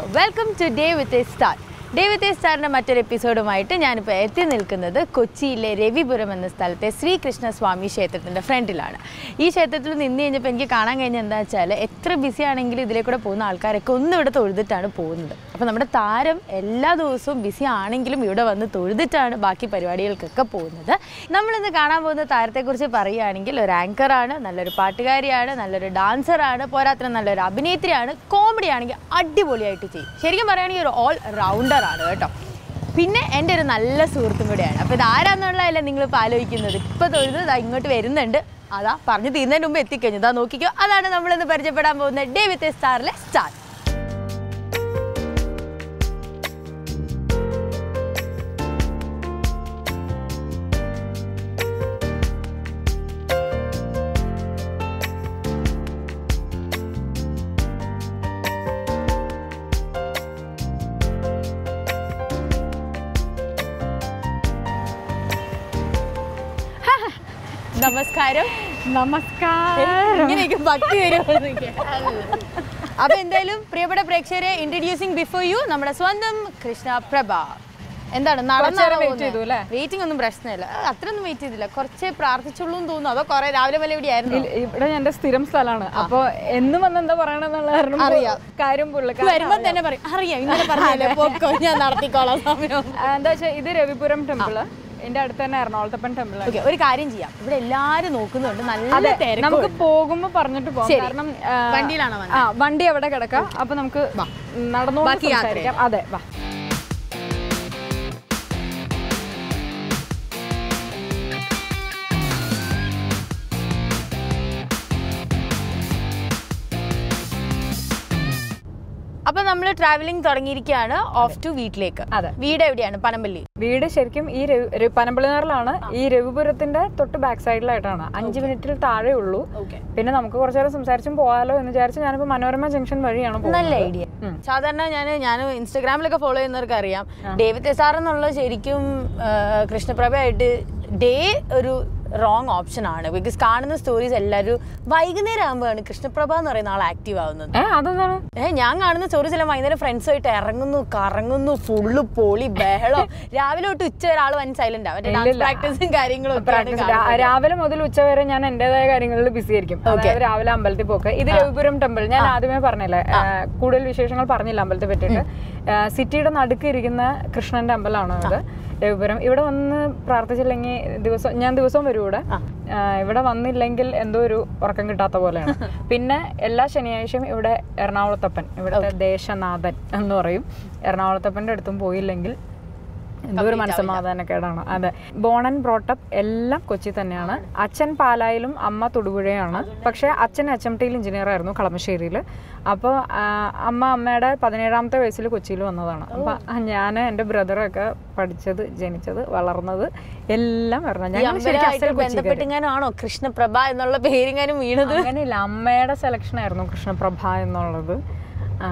Welcome to day with a star day with a സ്റ്റാറിൻ്റെ മറ്റൊരു എപ്പിസോഡുമായിട്ട് ഞാനിപ്പോൾ എത്തി നിൽക്കുന്നത് കൊച്ചിയിലെ രവിപുരം എന്ന സ്ഥലത്തെ ശ്രീകൃഷ്ണസ്വാമി ക്ഷേത്രത്തിൻ്റെ ഫ്രണ്ടിലാണ് ഈ ക്ഷേത്രത്തിൽ നിന്ന് കഴിഞ്ഞപ്പോൾ എനിക്ക് കാണാൻ കഴിഞ്ഞ എന്താ വെച്ചാൽ എത്ര ബിസി ആണെങ്കിലും ഇതിലെ കൂടെ പോകുന്ന ആൾക്കാരൊക്കെ ഒന്നും ഇവിടെ തൊഴുതിട്ടാണ് പോകുന്നത് അപ്പോൾ നമ്മുടെ താരം എല്ലാ ദിവസവും ബിസി ആണെങ്കിലും ഇവിടെ വന്ന് തൊഴുതിട്ടാണ് ബാക്കി പരിപാടികൾക്കൊക്കെ പോകുന്നത് നമ്മളിന്ന് കാണാൻ പോകുന്ന താരത്തെക്കുറിച്ച് പറയുകയാണെങ്കിൽ ഒരു ആങ്കറാണ് നല്ലൊരു പാട്ടുകാരിയാണ് നല്ലൊരു ഡാൻസറാണ് പോരാത്തിന് നല്ലൊരു അഭിനേത്രിയാണ് കോമഡി ആണെങ്കിൽ അടിപൊളിയായിട്ട് ചെയ്യും ശരിക്കും പറയുകയാണെങ്കിൽ ഒരു ഓൾ റൗണ്ടർ ആണ് കേട്ടോ പിന്നെ എൻ്റെ ഒരു നല്ല സുഹൃത്തും കൂടെയാണ് അപ്പോൾ ഇത് ആരാന്നുള്ളതല്ല നിങ്ങളിപ്പോൾ ആലോചിക്കുന്നത് ഇപ്പോൾ തൊഴുത് ഇതാ ഇങ്ങോട്ട് വരുന്നുണ്ട് അതാ പറഞ്ഞു തീരുന്നതിന് മുമ്പ് എത്തിക്കഴിഞ്ഞു ഇതാ നോക്കിക്കോ അതാണ് നമ്മളിന്ന് പരിചയപ്പെടാൻ പോകുന്നത് ഡേ വിത്ത് സ്റ്റാറിലെ സ്റ്റാർ നമസ്കാരം നമസ്കാരം ഇങ്ങനെയൊക്കെ ഭക്തി വരുമ്പോഴേക്ക് അപ്പൊ എന്തായാലും പ്രിയപ്പെട്ട പ്രേക്ഷകരെ ഇൻട്രൊഡ്യൂസിങ് ബിഫോർ യു നമ്മുടെ സ്വന്തം കൃഷ്ണ പ്രഭ എന്താണ് നേരം wait ചെയ്തു അല്ലേ? വെയിറ്റിംഗ് ഒന്നും പ്രശ്നമില്ല അത് അത്രയൊന്നും വെയിറ്റ് ചെയ്തില്ല കുറച്ചേ പ്രാർത്ഥിച്ചുള്ളൂ എന്ന് തോന്നുന്നു അതോ കുറെ രാവിലെ വല്ല ഇവിടെ ആയിരുന്നു ഇല്ല, ഇവിടെ എന്റെ സ്ഥിരം സ്ഥലമാണ് അപ്പൊ എന്നും വന്ന് എന്താ പറയണെന്നുള്ള കാരണം അറിയാം. കാര്യം പുള്ളിക്കാരൻ വരുമ്പോ തന്നെ പറയും അറിയാം ഇങ്ങനെ പറഞ്ഞല്ലേ പോക്കോ ഞാൻ നടത്തിക്കോളാം സമയം ആ, എന്താ വെച്ചാൽ ഇത് രവിപുരം ടെമ്പിള് എന്റെ അടുത്ത് തന്നെ എറണാകുളത്തപ്പൻ ടെമ്പിൾ ഓക്കെ ഒരു കാര്യം ചെയ്യാം ഇവിടെ എല്ലാരും നോക്കുന്നുണ്ട് നല്ല അതെ തിരക്കും നമുക്ക് പോകുമ്പോ പറഞ്ഞിട്ട് പോകാം ശരി. കാരണം ആ, വണ്ടിയിലാണോ വന്നത്? ആ വണ്ടി അവിടെ കിടക്കാം അപ്പൊ നമുക്ക് നടന്നോണ്ട് ബാക്കി യാത്ര സംസാരിക്കാം അതെ വാ അപ്പൊ നമ്മൾ ട്രാവലിംഗ് തുടങ്ങിയിരിക്കുകയാണ് ഓഫ് ടു വീട്ടിലേക്ക് അതെ. വീട് എവിടെയാണ് പനമ്പള്ളി വീട് ശരിക്കും ഈ രവി- ര- പനമ്പള്ളിനാറിലാണ് ഈ രവിപുരത്തിന്റെ തൊട്ട് ബാക്ക് സൈഡിലായിട്ടാണ് അഞ്ച് മിനിറ്റിൽ താഴെ ഉള്ളൂ ഓക്കെ പിന്നെ നമുക്ക് കുറച്ചു നേരം സംസാരിച്ചും പോകാലോ എന്ന് വിചാരിച്ച് ഞാനിപ്പോ മനോരമ ജംഗ്ഷൻ വഴിയാണ് പോകുന്നത് നല്ല ഐഡിയ സാധാരണ ഞാൻ ഞാൻ ഇൻസ്റ്റഗ്രാമിലൊക്കെ ഫോളോ ചെയ്യുന്നവർക്ക് അറിയാം ഡേവിഡ് എസാർ എന്നുള്ള ശരിക്കും ആ, കൃഷ്ണപ്രഭയായിട്ട് ഡേ ഒരു റോങ് ഓപ്ഷൻ ആണ് ബിക്കോസ് കാണുന്ന സ്റ്റോറീസ് എല്ലാവരും വൈകുന്നേരം ആകുമ്പോഴാണ് കൃഷ്ണപ്രഭ എന്ന് പറയുന്ന ആൾ ആക്റ്റീവ് ആവുന്നത് ഏ അതെന്താണ് ഏഹ് ഞാൻ കാണുന്ന സ്റ്റോറീസ് എല്ലാം വൈകുന്നേരം ഫ്രണ്ട്സുമായിട്ട് ഇറങ്ങുന്നു കറങ്ങുന്നു ഫുള്ള് പൊളി ബഹളം രാവിലെ തൊട്ട് ഉച്ച വരെ ആള് വൻ സൈലന്റ് ആവും ഡാൻസ് പ്രാക്ടീസും കാര്യങ്ങളും ഒക്കെയാണ് പ്രാക്ടീസ് രാ- രാവിലെ മുതൽ ഉച്ച വരെ ഞാൻ എന്റേതായ കാര്യങ്ങളിൽ ബിസി ആയിരിക്കും അതായത് രാവിലെ അമ്പലത്തിൽ പോക്ക് ഇത് രവിപുരം ടെമ്പിൾ ഞാൻ ആദ്യമേ പറഞ്ഞില്ലേ ആ, കൂടുതൽ വിശേഷങ്ങൾ പറഞ്ഞില്ല അമ്പലത്തെ പറ്റിയിട്ട് ആ, സിറ്റിയുടെ നടുക്ക് ഇരിക്കുന്ന കൃഷ്ണന്റെ അമ്പലമാണ് ഇത് രവിപുരം ഇവിടെ വന്ന് പ്രാർത്ഥിച്ചില്ലെങ്കിൽ ദിവസം ഞാൻ ദിവസവും വരും ഇവിടെ ആ, ഇവിടെ വന്നില്ലെങ്കിൽ എന്തോ ഒരു ഉറക്കം കിട്ടാത്ത പോലെയാണ് പിന്നെ എല്ലാ ശനിയാഴ്ചയും ഇവിടെ എറണാകുളത്തപ്പൻ ഇവിടുത്തെ ദേശനാഥൻ എന്ന് പറയും എറണാകുളത്തപ്പൻ്റെ അടുത്തും പോയില്ലെങ്കിൽ എന്തോ ഒരു മനസ്സമാധാനക്കേടാണ് അതെ ബോൺ ആൻഡ് ബ്രോട്ടപ്പ് എല്ലാം കൊച്ചി തന്നെയാണ് അച്ഛൻ പാലായിലും അമ്മ തൊടുപുഴയാണ് പക്ഷേ അച്ഛൻ എച്ച് എം ടിയിൽ എഞ്ചിനീയർ ആയിരുന്നു കളമശ്ശേരിയിൽ അപ്പോൾ അമ്മ അമ്മയുടെ പതിനേഴാമത്തെ വയസ്സിൽ കൊച്ചിയിൽ വന്നതാണ് അപ്പം ഞാൻ എൻ്റെ ബ്രദറൊക്കെ പഠിച്ചത് ജനിച്ചത് വളർന്നത് എല്ലാം വരണം ഞങ്ങൾ ശരിക്കും അസൽ അമ്പലമായിട്ട് കൊച്ചിക്കാര്. ബന്ധപ്പെട്ടിങ്ങാനാണോ കൃഷ്ണപ്രഭ എന്നുള്ള പേരിങ്ങാനും വീണത് അങ്ങനെയില്ല അമ്മയുടെ സെലക്ഷൻ ആയിരുന്നു കൃഷ്ണപ്രഭ എന്നുള്ളത് ആ,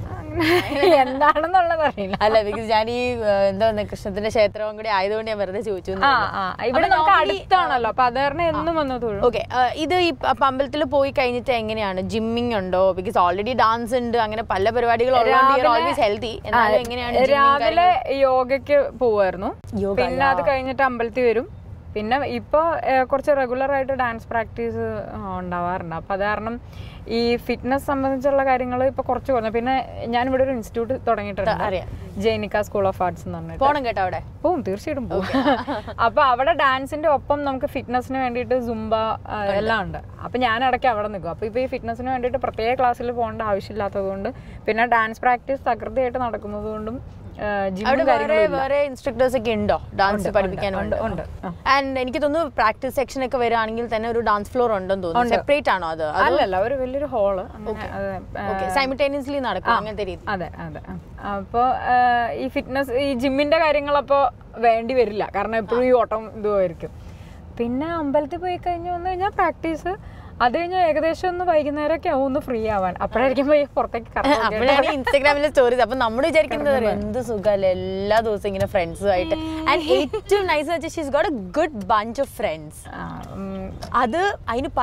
അങ്ങനെ എന്താണെന്നുള്ളത് അറിയില്ല അല്ല ബിക്കോസ് ഞാൻ ഈ ഏഹ്, എന്താ പറയുക കൃഷ്ണത്തിന്റെ ക്ഷേത്രവും കൂടി ആയതുകൊണ്ട് ഞാൻ വെറുതെ ചോദിച്ചു ആ ആ ഇവിടെ നമുക്ക് അടുത്താണല്ലോ അപ്പൊ അത് കാരണം എന്നും വന്ന് തൊഴും ഓക്കെ ഇത് ഈ പ- അമ്പലത്തിൽ പോയി കഴിഞ്ഞിട്ട് എങ്ങനെയാണ് ജിമ്മിങ് ഉണ്ടോ ബിക്കോസ് ഓൾറെഡി ഡാൻസ് ഉണ്ട് അങ്ങനെ പല പരിപാടികൾ ഓൾവേസ് ഹെൽത്തി എന്നാലും എങ്ങനെയാണ് gymming രാവിലെ യോഗയ്ക്ക് പോവായിരുന്നു യോഗ, പിന്നെ അത് കഴിഞ്ഞിട്ട് അമ്പലത്തിൽ വരും പിന്നെ ഇപ്പൊ ഏഹ്, കുറച്ച് റെഗുലർ ആയിട്ട് ഡാൻസ് പ്രാക്ടീസ് ഉണ്ടാവാറുണ്ട് അപ്പൊ അത് കാരണം ഈ ഫിറ്റ്നസ് സംബന്ധിച്ചുള്ള കാര്യങ്ങൾ ഇപ്പൊ കുറച്ച് കുറഞ്ഞു പിന്നെ ഞാനിവിടെ ഒരു ഇൻസ്റ്റിറ്റ്യൂട്ട് തുടങ്ങിയിട്ടുണ്ട് അറിയാം. ജൈനിക സ്കൂൾ ഓഫ് ആർട്സ് എന്ന് പറഞ്ഞിട്ട് പോണം കേട്ടോ അവിടെ പോവും തീർച്ചയായിട്ടും പോവും അപ്പൊ അവിടെ ഡാൻസിന്റെ ഒപ്പം നമുക്ക് ഫിറ്റ്നസിന് വേണ്ടിയിട്ട് സുംബ ആ, എല്ലാം ഉണ്ട് അപ്പൊ ഞാൻ ഇടയ്ക്ക് അവിടെ നിൽക്കും അപ്പൊ ഇപ്പൊ ഈ ഫിറ്റ്നസിന് വേണ്ടിയിട്ട് പ്രത്യേക ക്ലാസ്സിൽ പോകേണ്ട ആവശ്യമില്ലാത്തത് കൊണ്ട് പിന്നെ ഡാൻസ് പ്രാക്ടീസ് തകൃതിയായിട്ട് നടക്കുന്നത് കൊണ്ടും ജിമ്മും അവിടെ വേറെ കാര്യങ്ങളും ഇല്ല. വേറെ ഇൻസ്ട്രക്ടേഴ്സ് ഒക്കെ ഉണ്ടോ ഡാൻസ് പഠിപ്പിക്കാനുണ്ട് ഉണ്ട്, ആ. ആൻഡ് എനിക്ക് തോന്നുന്നു പ്രാക്ടീസ് സെക്ഷൻ ഒക്കെ വരികയാണെങ്കിൽ തന്നെ ഒരു ഡാൻസ് ഫ്ലോർ ഉണ്ടെന്ന് തോന്നുന്നു സെപ്പറേറ്റ് ആണോ അത് അല്ലല്ല ഒരു വലിയൊരു ഹോള് അങ്ങനെ അത്, ആ, ഓക്കെ സൈമിൾട്ടേനിയസ്ലി നടക്കും അങ്ങനത്തെ രീതി അതെ അതെ അപ്പോൾ ഈ ഫിറ്റ്നസ് ഈ ജിമ്മിന്റെ കാര്യങ്ങളപ്പോൾ വേണ്ടി വരില്ല കാരണം എപ്പോഴും ഈ ഓട്ടം ഇതുമായിരിക്കും പിന്നെ അമ്പലത്തിൽ പോയി കഴിഞ്ഞ് വന്നു കഴിഞ്ഞാൽ പ്രാക്ടീസ് അത് കഴിഞ്ഞാൽ ഏകദേശം ഒന്ന് വൈകുന്നേരമൊക്കെ ആവും ഒന്ന് ഫ്രീ ആവാൻ അപ്പോഴായിരിക്കും പോയി പുറത്തേക്ക് കറങ്ങാൻ അപ്പോഴാണ് ഇൻസ്റ്റാഗ്രാമിലെ സ്റ്റോറീസ് അപ്പൊ നമ്മൾ വിചാരിക്കുന്നത് അറിയോ, എന്ത് സുഖമല്ലേ എല്ലാ ദിവസവും ഇങ്ങനെ ഫ്രണ്ട്സുമായിട്ട് ആൻഡ് ഏറ്റവും നൈസ് വെച്ചാൽ she's got a good bunch of friends ആ, ഉം, അത് അതിന് പറ്റിയ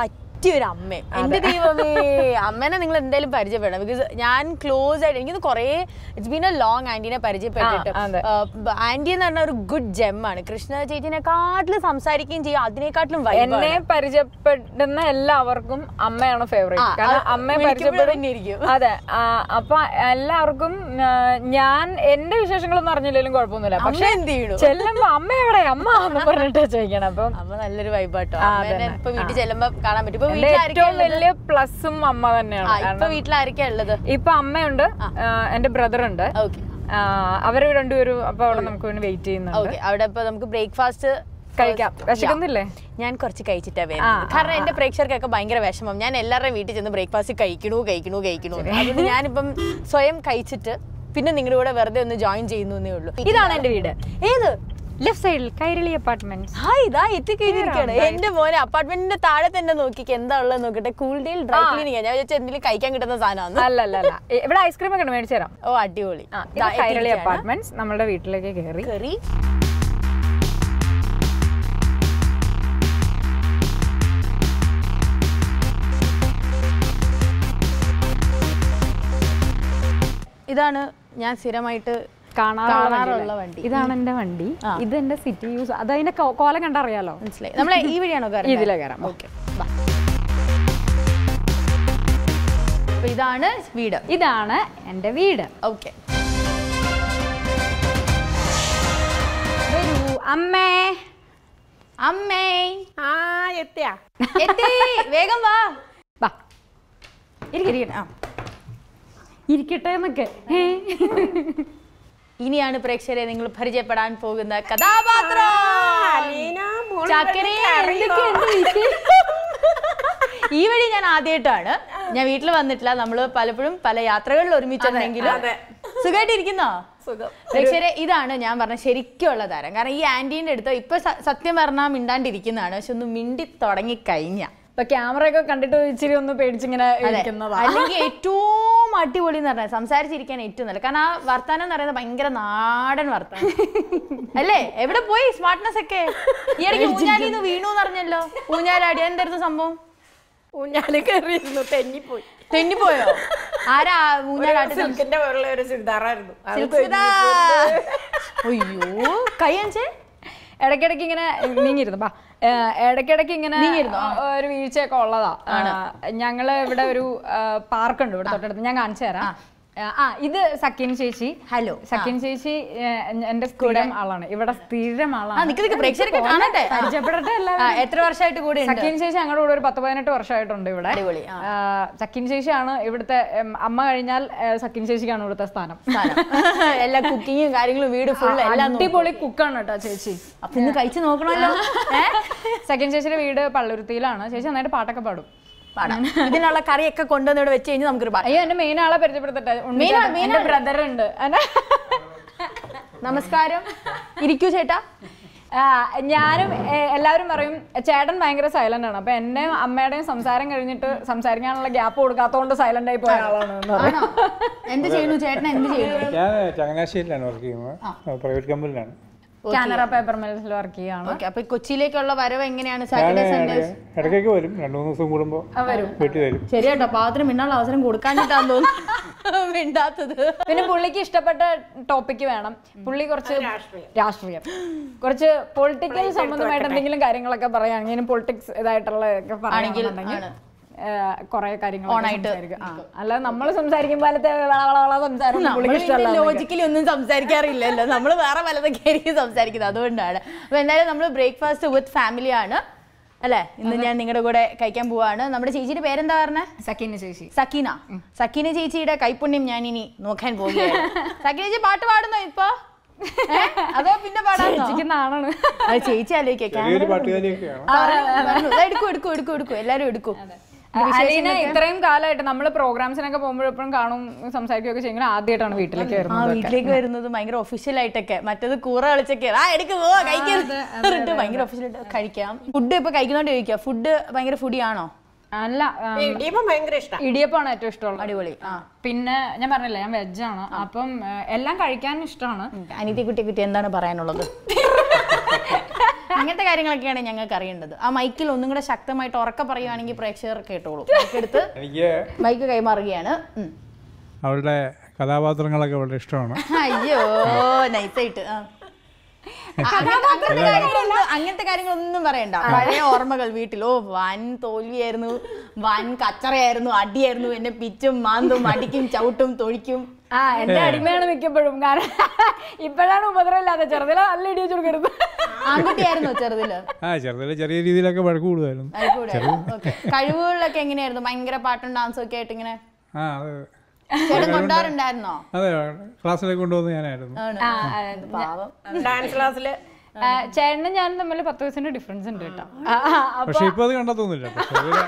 പറ്റിയൊരു അമ്മയും എന്റെ ദൈവമേ അമ്മേനെ നിങ്ങൾ എന്തായാലും പരിചയപ്പെടണം ബിക്കോസ് ഞാൻ ക്ലോസ് ആയിട്ട് എനിക്കിത് കുറേ ഇറ്റ്സ് ബീൻ എ ലോങ് ആന്റീനെ പരിചയപ്പെട്ടിട്ട് ആ, അതെ. ആന്റി എന്ന് പറഞ്ഞ ഒരു ഗുഡ് ജെമ്മാണ് കൃഷ്ണ ചേച്ചിനെക്കാട്ടിലും സംസാരിക്കുകയും ചെയ്യും അതിനെക്കാട്ടിലും vibe എന്നെ ആണ്. പരിചയപ്പെടുന്ന എല്ലാവർക്കും അമ്മയാണ് ഫേവറേറ്റ് ആ, കാരണം അത് അമ്മയെ വിളിക്കുമ്പോഴും പരിചയപ്പെടും തന്നെയായിരിക്കും. അതെ ആ, അപ്പൊ എല്ലാവർക്കും ആ, ഞാൻ എന്റെ വിശേഷങ്ങളൊന്നും അറിഞ്ഞില്ലെങ്കിലും കുഴപ്പമൊന്നുമില്ല അമ്മ പക്ഷെ എന്ത് ചെയ്യണു ചെല്ലുമ്പോ അമ്മ എവിടെ അമ്മ എന്ന് പറഞ്ഞിട്ട് ചോദിക്കണം അപ്പം അമ്മ നല്ലൊരു വൈബാട്ടോ ആ, അമ്മേനെ അതന്നെ. ഇപ്പൊ വീട്ടിൽ ചെല്ലുമ്പോ കാണാൻ പറ്റും ഇപ്പൊ എന്റെ വീട്ടിലായിരിക്കും ഏറ്റവും വലിയ പ്ലസും അമ്മ തന്നെയാണ് ആ ഇപ്പൊ കാരണം വീട്ടിലായിരിക്കാ ഉള്ളത് ഇപ്പൊ അമ്മയുണ്ട് ആ, എന്റെ ബ്രദർ ഉണ്ട് ഓക്കെ ആ, അവര് രണ്ടുപേരും അപ്പൊ അവിടെ നമുക്ക് വേണ്ടി വെയിറ്റ് ചെയ്യുന്നുണ്ട് ഓക്കെ അവിടെ ഇപ്പൊ നമുക്ക് ബ്രേക്ക്ഫാസ്റ്റ് കഴിക്കാം വിശക്കുന്നില്ലേ ഞാൻ കുറച്ച് കഴിച്ചിട്ടാ വരുന്നത് കാരണം എന്റെ പ്രേക്ഷകർക്കൊക്കെ ഭയങ്കര വിഷമം ഞാൻ എല്ലാവരുടെയും വീട്ടിൽ ചെന്ന് ബ്രേക്ക്ഫാസ്റ്റ് കഴിക്കണു കഴിക്കണു കഴിക്കണു എന്ന്. അതുകൊണ്ട് ഞാനിപ്പം സ്വയം കഴിച്ചിട്ട് പിന്നെ നിങ്ങളുടെ കൂടെ വെറുതെ ഒന്ന് ജോയിൻ ചെയ്യുന്നു എന്നേ ഉള്ളൂ ഇതാണ് എന്റെ വീട് ഏത് ലെഫ്റ്റ് സൈഡിൽ കൈരളി അപ്പാർട്ട്മെന്റ് ഹായ് ഇതാ എത്തിക്കഴിഞ്ഞിരിക്കുകയാണ് എന്റെ മോനെ അപ്പാർട്ട്മെന്റിന്റെ താഴെ തന്നെ നോക്കിക്ക് എന്താ ഉള്ളത് നോക്കട്ടെ കൂൾ ഡേയിൽ ഡ്രൈ ക്ലീനിങ് ഞാൻ വിചാരിച്ചു എന്തെങ്കിലും കഴിക്കാൻ കിട്ടുന്ന സാധനമാണ് അല്ല അല്ല അല്ല ഇ- ഇവിടെ ഐസ്ക്രീം ഒക്കെ ഉണ്ട് മേടിച്ചു തരാം ഓ അടിപൊളി ആ, ഇത് കൈരളി അപ്പാർട്ട്മെന്റ്സ് നമ്മുടെ വീട്ടിലേക്ക് കയറി കറി ഇതാണ് ഞാൻ സ്ഥിരമായിട്ട് കാണാറുള്ള കാണാറുള്ള വണ്ടി വണ്ടി ഇതാണ് എന്റെ വണ്ടി ഇത് എന്റെ സിറ്റി യൂസ് അത് അതിന്റെ കോ- കോലം കണ്ടറിയാലോ മനസ്സിലായി നമ്മളെ ഈ വഴിയാണോ കയറുന്നത്? ഇതിലെ കയറാം ഓക്കെ ബാ. അപ്പൊ ഇതാണ് വീട് ഇതാണ് എന്റെ വീട് ഓക്കെ വരൂ അമ്മേ അമ്മേ ആ എത്തിയാ എത്തി വേഗം വാ വാ ഇരിക്കണം ആ ഇരിക്കട്ടെ എന്നൊക്കെ ഏ? ഇനിയാണ് പ്രേക്ഷകരെ നിങ്ങൾ പരിചയപ്പെടാൻ പോകുന്ന കഥാപാത്രം അലീന മോള് ചക്കരേ, എന്തൊക്കെയുണ്ട് വിശേഷം? ഈ വഴി ഞാൻ ആദ്യമായിട്ടാണ് ഞാൻ വീട്ടിൽ വന്നിട്ടില്ല നമ്മള് പലപ്പോഴും പല യാത്രകളിൽ ഒരുമിച്ചുണ്ടെങ്കിലും സുഖമായിട്ടിരിക്കുന്നോ സുഖം പ്രേക്ഷകരെ ഇതാണ് ഞാൻ പറഞ്ഞ ശരിക്കുള്ള താരം കാരണം ഈ ആന്റീന്റെ അടുത്ത് ഇപ്പൊ സ- സത്യം പറഞ്ഞാൽ മിണ്ടാണ്ടിരിക്കുന്നതാണ് പക്ഷെ ഒന്ന് മിണ്ടി തുടങ്ങി കഴിഞ്ഞ ഇപ്പൊ ക്യാമറ ഒക്കെ കണ്ടിട്ട് ഇച്ചിരി ഒന്ന് പേടിച്ചിങ്ങനെ ഇരിക്കുന്നതാ അല്ലെങ്കിൽ ഏറ്റവും അടിപൊളി എന്ന് പറഞ്ഞാൽ സംസാരിച്ചിരിക്കാൻ ഏറ്റവും നല്ല കാരണം ആ വർത്താനം എന്ന് പറയുന്നത് ഭയങ്കര നാടൻ വർത്താനം അല്ലേ എവിടെ പോയി സ്മാർട്ട്നെസ് ഒക്കെ ഈ ഇടയ്ക്ക് ഊഞ്ഞാലിന്ന് വീണു എന്ന് പറഞ്ഞല്ലോ ഊഞ്ഞാലാടി എന്തായിരുന്നു സംഭവം ഊഞ്ഞാല് കയറിയിരുന്നു തെന്നിപ്പോയി തെന്നിപ്പോയോ ആരാ ഊഞ്ഞാലാട്ടി സിൽക്കിന്റെ പോലുള്ള ഒരു ചുരിദാറായിരുന്നു അത് സിൽക്സിതാ. അയ്യോ കൈ അഞ്ചേ ഇടയ്ക്കിടയ്ക്ക് ഇങ്ങനെ നീങ്ങിരുന്നു ബാ ഏഹ് ഇടയ്ക്കിടയ്ക്ക് ഇങ്ങനെ ഒരു വീഴ്ചയൊക്കെ ഉള്ളതാ ആ, ഞങ്ങള് ഇവിടെ ഒരു പാർക്ക് ഉണ്ട് ഇവിടെ തൊട്ടടുത്ത് ഞാൻ കാണിച്ചു തരാം ആ, ആ ഇത് സക്കിൻ ചേച്ചി ഹലോ സക്കിൻ ചേച്ചി ഏഹ്, എന്റെ സ്ഥിരം ആളാണ് ഇവിടെ സ്ഥിരം ആ ആളാണ് നിക്ക് നിക്ക് പ്രേക്ഷകരൊക്കെ കാണട്ടെ ആ. പരിചയപ്പെടട്ടെ ആ, എല്ലാവരും എത്ര വർഷമായിട്ട് കൂടെ ഉണ്ട് സക്കിൻ ചേച്ചി ഞങ്ങളുടെ കൂടെ ഒരു പത്ത് പതിനെട്ട് വർഷമായിട്ടുണ്ട് ഇവിടെ അടിപൊളി, ആ. ആ, സക്കിൻ ചേച്ചിയാണ് ഇവിടുത്തെ ഉം, അമ്മ കഴിഞ്ഞാൽ ഏഹ്, സക്കിൻ ചേച്ചിക്കാണ് ഇവിടുത്തെ സ്ഥാനം സാധനം. എല്ലാ കുക്കിങ്ങും കാര്യങ്ങളും വീട് ഫുൾ എല്ലാം നോക്കും. അടിപൊളി കുക്കാണ് കേട്ടോ ചേച്ചി അപ്പൊ ഇന്ന് കഴിച്ചു നോക്കണമല്ലോ ഏ? സെക്കൻഡ് ചേച്ചിയുടെ വീട് പള്ളുരുത്തിയിലാണ് ചേച്ചി നന്നായിട്ട് പാട്ടൊക്കെ പാടും പാടാം. ഇതിനുള്ള കറിയൊക്കെ കൊണ്ടുവന്ന് ഇവിടെ വെച്ച് കഴിഞ്ഞാൽ നമുക്കൊരു പാടാം അയ്യോ എന്റെ മെയിൻ ആളെ പരിചയപ്പെടുത്തട്ടെ Main ആൾ, main എന്റെ ആൾ. ബ്രദർ ഉണ്ട് അന- നമസ്കാരം ഇരിക്കൂ ചേട്ടാ ആ, ഞാനും ഏ, എല്ലാവരും പറയും ചേട്ടൻ ഭയങ്കര സൈലന്റ് ആണ് അപ്പൊ എന്റെ അമ്മയുടെയും സംസാരം കഴിഞ്ഞിട്ട് സംസാരിക്കാനുള്ള ഗ്യാപ്പ് കൊടുക്കാത്തതുകൊണ്ട് സൈലന്റ് ആയി പോയ ആളാണ് എന്ന് പറയും ആണോ എന്ത് ചെയ്യുന്നു ചേട്ടൻ എന്ത് ചെയ്യുന്നു ഞാൻ ചങ്ങനാശ്ശേരിയിലാണ് വർക്ക് ചെയ്യുന്നത് പ്രൈവറ്റ് കമ്പനിയിലാണ് കാനറ പേപ്പർ മിൽസിൽ വർക്ക് ചെയ്യാണ് ഓക്കെ അപ്പൊ കൊച്ചിയിലേക്കുള്ള വരവ് എങ്ങനെയാണ് ഞാൻ സാറ്റർഡേ സൺഡേസ് ഇടയ്ക്കൊക്കെ വരും രണ്ടു മൂന്ന് ദിവസം കൂടുമ്പോൾ വരും വീട്ടിൽ വരും ശരി കേട്ടോ പാത്രം മിണ്ടാനുള്ള അവസരം കൊടുക്കാഞ്ഞിട്ടാന്ന് തോന്നുന്നു മിണ്ടാത്തത് പിന്നെ പുള്ളിക്ക് ഇഷ്ടപ്പെട്ട ടോപ്പിക്ക് വേണം പുള്ളി കുറച്ച് രാഷ്ട്രീയം കുറച്ച് പൊളിറ്റിക്കൽ സംബന്ധമായിട്ട് എന്തെങ്കിലും കാര്യങ്ങളൊക്കെ പറയുകയാണെങ്കിൽ പൊളിറ്റിക്സ് ഇതായിട്ടുള്ള ഒക്കെ പറയുകയാണെന്നുണ്ടെങ്കിൽ കുറെ കാര്യങ്ങൾ ഓണായിട്ട് അല്ലാതെ നമ്മൾ സംസാരിക്കും പോലത്തെ വള വള വള സംസാരം ഒന്നും പുള്ളിക്ക് ഇഷ്ടമല്ല ലോജിക്കലി ഒന്നും സംസാരിക്കാറില്ലല്ലോ നമ്മൾ വേറെ പലതൊക്കെ ആയിരിക്കും സംസാരിക്കുന്നത് അതുകൊണ്ടാണ് അപ്പൊ എന്തായാലും നമ്മൾ ബ്രേക്ക്ഫാസ്റ്റ് വിത്ത് ഫാമിലി ആണ് അല്ലേ ഇന്ന് ഞാൻ നിങ്ങളുടെ കൂടെ കഴിക്കാൻ പോവാണ് നമ്മുടെ ചേച്ചിയുടെ പേരെന്താ പറഞ്ഞേ സക്കീന ചേച്ചി സക്കീന സക്കീന ചേച്ചിയുടെ കൈപ്പുണ്യം ഞാൻ ഇനി നോക്കാൻ പോവുകയാണ് സക്കീന ചേച്ചി പാട്ട് പാടുന്നോ ഇപ്പൊ ഏ? അതോ പിന്നെ പാടാന്നോ ചേച്ചിക്ക് നാണാണ് അത് ചേച്ചി ആലോചിക്കാം ചെറിയൊരു പാട്ടുകാരിയൊക്കെയാണ് എടുക്കൂ എടുക്കൂ എടുക്കൂ എടുക്കൂ എല്ലാരും എടുക്കൂ അലീന ഇത്രയും കാലമായിട്ട് നമ്മൾ പ്രോഗ്രാംസിനൊക്കെ പോകുമ്പോഴെപ്പോഴും കാണും സംസാരിക്കുകയൊക്കെ ചെയ്യുമ്പോൾ ആദ്യമായിട്ടാണ് വീട്ടിലേക്ക് ആ വരുന്നത് വീട്ടിലേക്ക് വരുന്നത് ഭയങ്കര ഒഫീഷ്യൽ ആയിട്ടൊക്കെ മറ്റത് കൂറ കളിച്ചൊക്കെ ആ എടുക്ക് പോവാ കഴിക്കരുത് ഭയങ്കര ഒഫീഷ്യൽ ആയിട്ട് കഴിക്കാം ഫുഡ് ഇപ്പൊ കഴിക്കുന്നോണ്ട് ചോദിക്കാം ഫുഡ് ഭയങ്കര ഫുഡി ആണോ അല്ല ആ, ഇടിയപ്പം ഭയങ്കര ഇഷ്ടം ഇടിയപ്പമാണ് ഏറ്റവും ഇഷ്ടമുള്ളത് അടിപൊളി ആ പിന്നെ ഞാൻ പറഞ്ഞില്ലേ ഞാൻ വെജാണ് അപ്പം ഏഹ്, എല്ലാം കഴിക്കാൻ ഇഷ്ടമാണ് അനിയത്തി കുട്ടി കുട്ടി എന്താണ് പറയാനുള്ളത് അങ്ങനത്തെ കാര്യങ്ങളൊക്കെയാണ് ഞങ്ങൾക്ക് അറിയേണ്ടത് ആ മൈക്കിൽ ഒന്നും കൂടെ ശക്തമായിട്ട് ഉറക്കെ പറയുവാണെങ്കിൽ പ്രേക്ഷകർ കേട്ടോളൂ മൈക്ക് എടുത്ത് എനിക്ക് മൈക്ക് കൈമാറുകയാണ് ഉം. അവളുടെ കഥാപാത്രങ്ങളൊക്കെ വളരെ ഇഷ്ടമാണ് അയ്യോ നൈസായിട്ട് ആ. അങ്ങനത്തെ അങ്ങനത്തെ കാര്യങ്ങളൊന്നും- അങ്ങനത്തെ കാര്യങ്ങളൊന്നും പറയണ്ട പഴയ ഓർമ്മകൾ വീട്ടിൽ ഓ വൻ തോൽവിയായിരുന്നു വൻ കച്ചറയായിരുന്നു അടിയായിരുന്നു എന്നെ പിച്ചും മാന്തും അടിക്കും ചവിട്ടും തൊഴിക്കും ആ എന്റെ അടിമയാണ് മിക്കപ്പോഴും കാരണം ഇപ്പോഴാണ് ഉപദ്രവമില്ലാതെ ചെറുതിലെ നല്ല ഇടി വെച്ച് കൊടുക്കരുത് ആൺകുട്ടിയായിരുന്നോ ചെറുതില് ആ ചെറുതിൽ ചെറിയ രീതിയിലൊക്കെ വഴക്ക് കൂടുമായിരുന്നു ആയിക്കൂടെ ഓക്കെ കഴിവുകളിലൊക്കെ എങ്ങനെയായിരുന്നു ഭയങ്കര പാട്ടും ഡാൻസും ഒക്കെ ആയിട്ട് ഇങ്ങനെ ആ അത് ചേട്ടൻ കൊണ്ടാറുണ്ടായിരുന്നോ അതെ ക്ലാസ്സിലേക്ക് കൊണ്ടുവന്ന് ഞാനായിരുന്നു ആണ്. പാവം ഡാൻസ് ക്ലാസ്സിൽ ആ, ചേട്ടനും ഞാനും തമ്മിൽ പത്ത് വയസ്സിന്റെ ഡിഫറൻസ് ഉണ്ട് കേട്ടോ ആ, ആ, അപ്പൊ പക്ഷെ ഇപ്പൊ അത് കണ്ടെത്തൊന്നുമില്ല ചെറുതിലെ